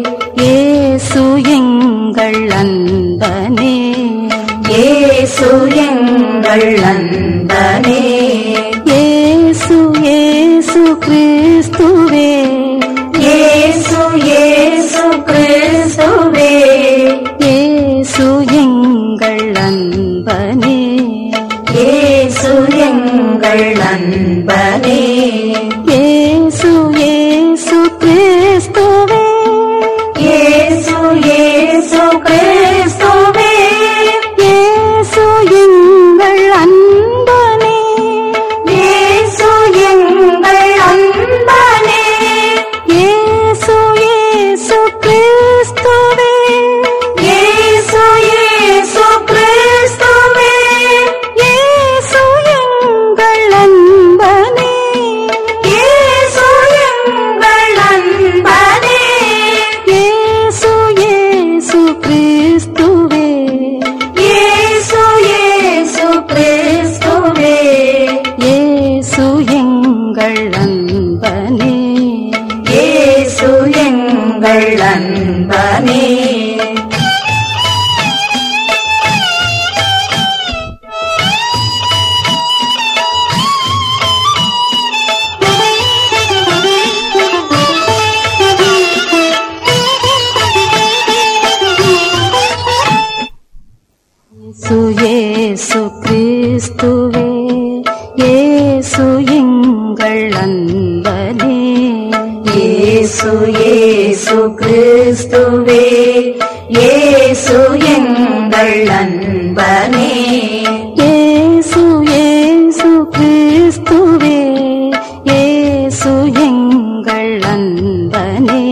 இயேசு எங்கள் அன்பனே இயேசு எங்கள் அன்பனே இயேசு இயேசு கிறிஸ்துவே இயேசு இயேசு கிறிஸ்துவே இயேசு எங்கள் அன்பனே இயேசு எங்கள் அன்பனே இயேசு இயேசு கிறிஸ்துவே இயேசு இயேசு கிறிஸ்துவே இயேசு எங்கள் அன்பனே இயேசு எங்கள் அன்பனே இயேசு இயேசு கிறிஸ்துவே இயேசு இயேசு கிறிஸ்துவே இயேசு எங்கள் அன்பனே இயேசு எங்கள் அன்பனே இயேசு இயேசு கிறிஸ்துவே இயேசு இயேசு கிறிஸ்துவே இயேசு எங்கள் அன்பனே இயேசு எங்கள் அன்பனே இயேசு இயேசு கிறிஸ்துவே இயேசு எங்கள் அன்பனே இயேசு இயேசு கிறிஸ்துவே இயேசு எங்கள் அன்பனே இயேசு இயேசு கிறிஸ்துவே இயேசு எங்கள் அன்பனே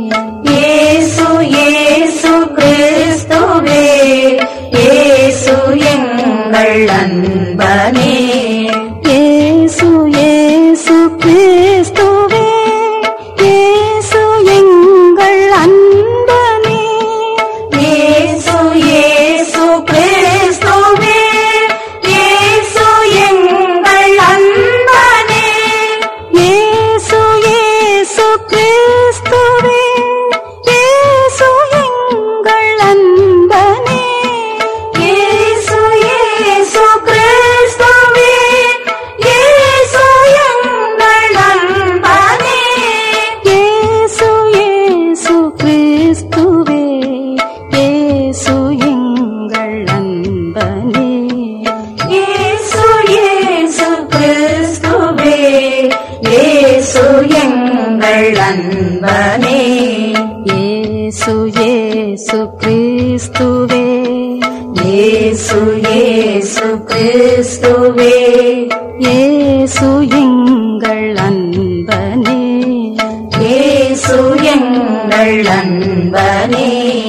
இயேசு இயேசு கிறிஸ்துவே இயேசு எங்கள் அன்பனே இயேசு இயேசு கிறிஸ்துவே இயேசு எங்கள் அன்பனே இயேசு இயேசு கிறிஸ்துவே இயேசு எங்கள் அன்பனே இயேசு இயேசு கிறிஸ்துவே இயேசு எங்கள் அன்பனே இயேசு இயேசு கிறிஸ்துவே இயேசு எங்கள் அன்பனே இயேசு இயேசு கிறிஸ்துவே இயேசு எங்கள் அன்பனே இயேசு இயேசு கிறிஸ்துவே இயேசு எங்கள் அன்பனே இயேசு இயேசு கிறிஸ்துவே இயேசு இயேசு கிறிஸ்துவே இயேசு எங்கள் அன்பனே இயேசு எங்கள் அன்பனே